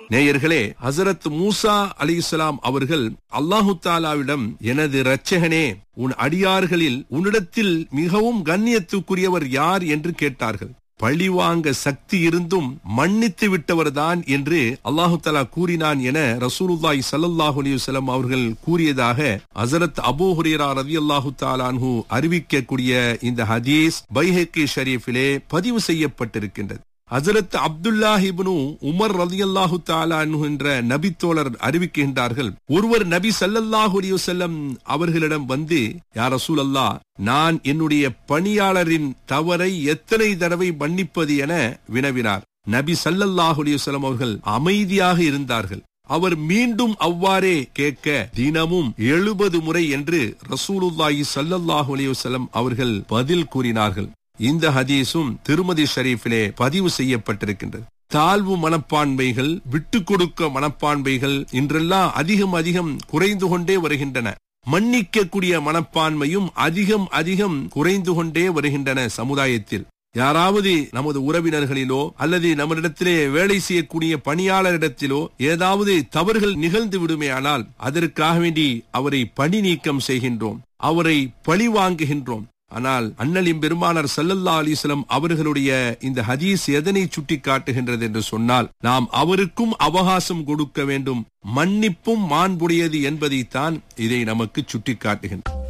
நேயர்களே ஹசரத் மூசா அலிஸ்லாம் அவர்கள் அல்லாஹு தாலாவிடம் எனது இரட்சகனே உன் அடியார்களில் உன்னிடத்தில் மிகவும் கண்ணியத்துக்குரியவர் யார் என்று கேட்டார்கள் பழிவாங்க சக்தி இருந்தும் மன்னித்து விட்டவர்தான் என்று அல்லாஹு தலா கூறினான் என ரசூலுல்லாய் சல்லாஹூ அலிவசலம் அவர்கள் கூறியதாக ஹசரத் அபூ ஹுரேரா ரதி அல்லாஹு தாலான்ஹு அறிவிக்கக்கூடிய இந்த ஹதீஸ் பைஹக்கி ஷரீஃபிலே பதிவு செய்யப்பட்டிருக்கின்றது ஹசரத் அப்துல்லாஹிபனு உமர் ரதி அல்லாஹு தாலானு என்ற நபித்தோழர் அறிவிக்கின்றார்கள் ஒருவர் நபி சல்லல்லாஹு அலிவசல்லம் அவர்களிடம் வந்து யார் ரசூல் அல்லா நான் என்னுடைய பணியாளரின் தவறை எத்தனை தடவை மன்னிப்பது என வினவினார் நபி சல்லல்லாஹு அலிவசல்லம் அவர்கள் அமைதியாக இருந்தார்கள் அவர் மீண்டும் அவ்வாறே கேட்க தினமும் எழுபது முறை என்று ரசூலுல்லாஹி சல்லல்லாஹு அலிவசல்லம் அவர்கள் பதில் கூறினார்கள் இந்த ஹதீஸும் திருமதி ஷரீஃபிலே பதிவு செய்யப்பட்டிருக்கின்றது தாழ்வு மனப்பான்மைகள் விட்டு கொடுக்க மனப்பான்மைகள் இன்றெல்லாம் அதிகம் அதிகம் குறைந்து கொண்டே வருகின்றன மன்னிக்கக்கூடிய மனப்பான்மையும் அதிகம் அதிகம் குறைந்து கொண்டே வருகின்றன சமுதாயத்தில் யாராவது நமது உறவினர்களிலோ அல்லது நம்மிடத்திலே வேலை செய்யக்கூடிய பணியாளரிடத்திலோ ஏதாவது தவறுகள் நிகழ்ந்து விடுமேயானால் அதற்காக வேண்டி அவரை பணி நீக்கம் செய்கின்றோம் அவரை பழி வாங்குகின்றோம் ஆனால் அண்ணலின் பெருமானார் சல்லல்லா அலிஸ்லம் அவர்களுடைய இந்த ஹதீஸ் எதனை சுட்டி காட்டுகின்றது என்று சொன்னால் நாம் அவருக்கும் அவகாசம் கொடுக்க வேண்டும் மன்னிப்பும் மாண்புடையது என்பதைத்தான் இதை நமக்கு சுட்டி காட்டுகின்றது